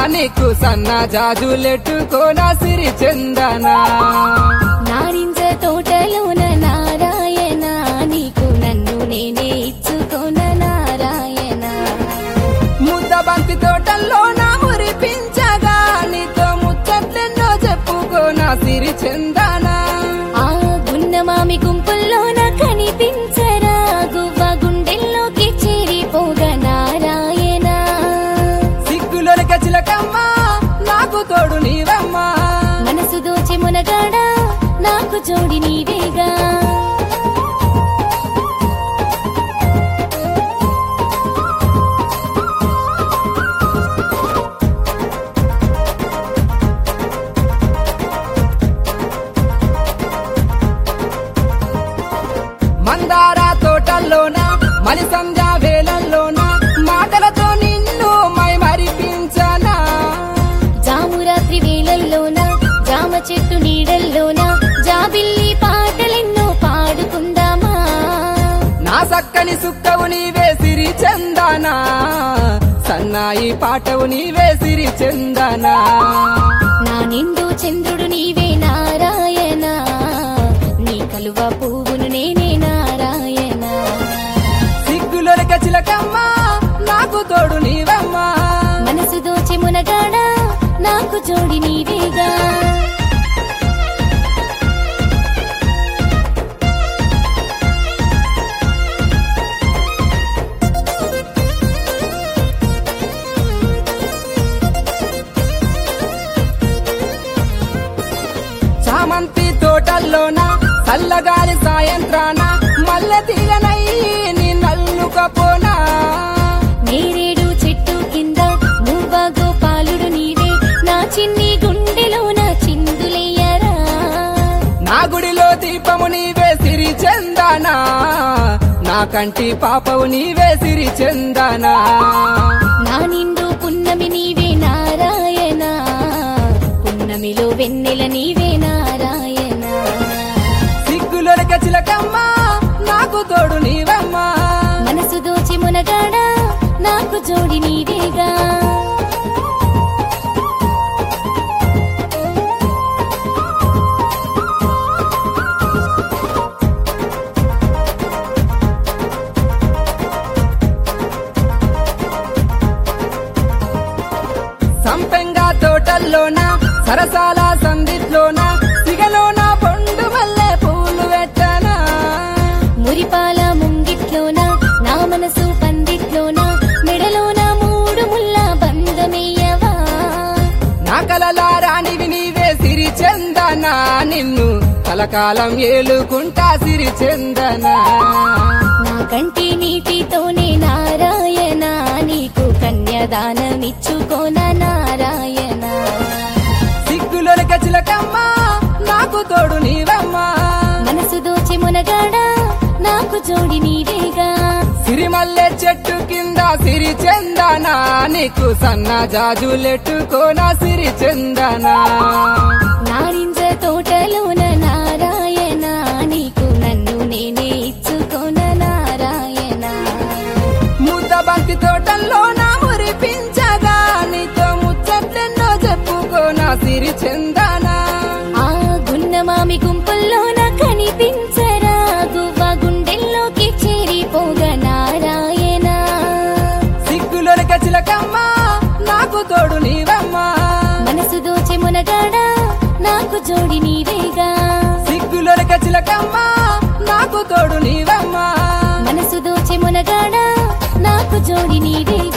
నీకు సన్న జాజులెట్టుకోనా సిరి చందనా నారింజ తోటలోన నారాయణ నీకు నన్ను నేనే ఇచ్చుకోన నారాయణ ముద్ద బంతి తోటల్లో నా మురిపించగా నీతో ముచ్చట్లెన్నో చెప్పుకోనా సిరి చందనా ఆ గున్నమామి గుంపుల్లోన కనిపించరా గువ్వ గుండెల్లోకి చేరిపోగా నారాయణ సిగ్గులొలక చిలకమ్మ నాకు తోడు నీవమ్మా మనసు దోచి మునగాడా నాకు జోడి నీవేగా మందార తోటల్లోన మలి సంధ్యా వేళల్లోన మాటలతో నిన్ను మై మరిపించనా జామురాత్రి వేళల్లోన జామ చెట్టు నీడల్లోన జాబిల్లి పాటలెన్నో పాడుకుందామా నా సక్కని సుక్కవు నీవే సిరి చందనా సన్నాయి పాటవు నీవే సిరి చందనా నా నిండు చంద్రుడు నీవే నారాయణ నీ కలువ పువ్వును నేనే నారాయణ సిగ్గులొలక చిలకమ్మ నాకు తోడు నీవమ్మా మనసు దోచి మునగాడా నాకు జోడి నీవేగా చామంతి తోటల్లోన చల్లగాలి సాయంత్రాన మల్లె తీగనై నీ నల్లుకపోనా నేరేడు చెట్టు కింద నువ్వ గోపాలుడు నీవే నా చిన్ని గుండెలోన చిందులెయ్యరా నా గుడిలో దీపము నీవే సిరి చందనా నా కంటి పాపవు నీవే సిరి చందనా నా నిండు పున్నమి నీవే నారాయణ పున్నమిలో వెన్నెల నీవే నారాయణ సిగ్గులొలక చిలకమ్మ నాకు తోడు నీవమ్మా మనసు దోచి మునగాడా నాకు జోడి నీవేగా సంపెంగా తోటల్లోన సరసాల సందిట్లోన సిగలోన పొండు మల్లె పూలు పెట్టనా మురిపాల ముంగిట్లోన నా మనసు పందిట్లోన మెడలోన మూడు ముల్ల బంధమేయవా నా కలలా రాణివి నీవే సిరి చందనా నిన్ను కలకాలం ఏలుకుంటా సిరి చందనా నా కంటి నీటితోనే నారాయణ నీకు కన్యాదానమిచ్చుకోన నారాయణ సిగ్గులొలక చిలకమ్మ నాకు తోడు నీవమ్మా మనసు దోచి మునగాడా నాకు జోడి నీవేగా సిరిమల్లె చెట్టు కింద సిరి చందనా నీకు సన్న జాజులెట్టుకోనా సిరి చందనా నారింజ తోటలోన నారాయణ నీకు నన్ను నేనే ఇచ్చుకోన నారాయణ ముద్ద బంతి తోటల్లో నా మురిపించగా నీతో ముచ్చట్లెన్నో చెప్పుకోనా సిరి చందనా ఆ గున్నమామి గుంపుల్లోన కనిపించరా గువ్వ గుండెల్లోకి చేరిపోగా నారాయణ సిగ్గులొలక చిలకమ్మ నాకు తోడు నీవమ్మా మనసు దోచి మునగాడా నాకు జోడి నీవేగా సిగ్గులొలక చిలకమ్మ నాకు తోడు నీవమ్మా మనసు దోచి మునగాడా నాకు జోడి నీవేగా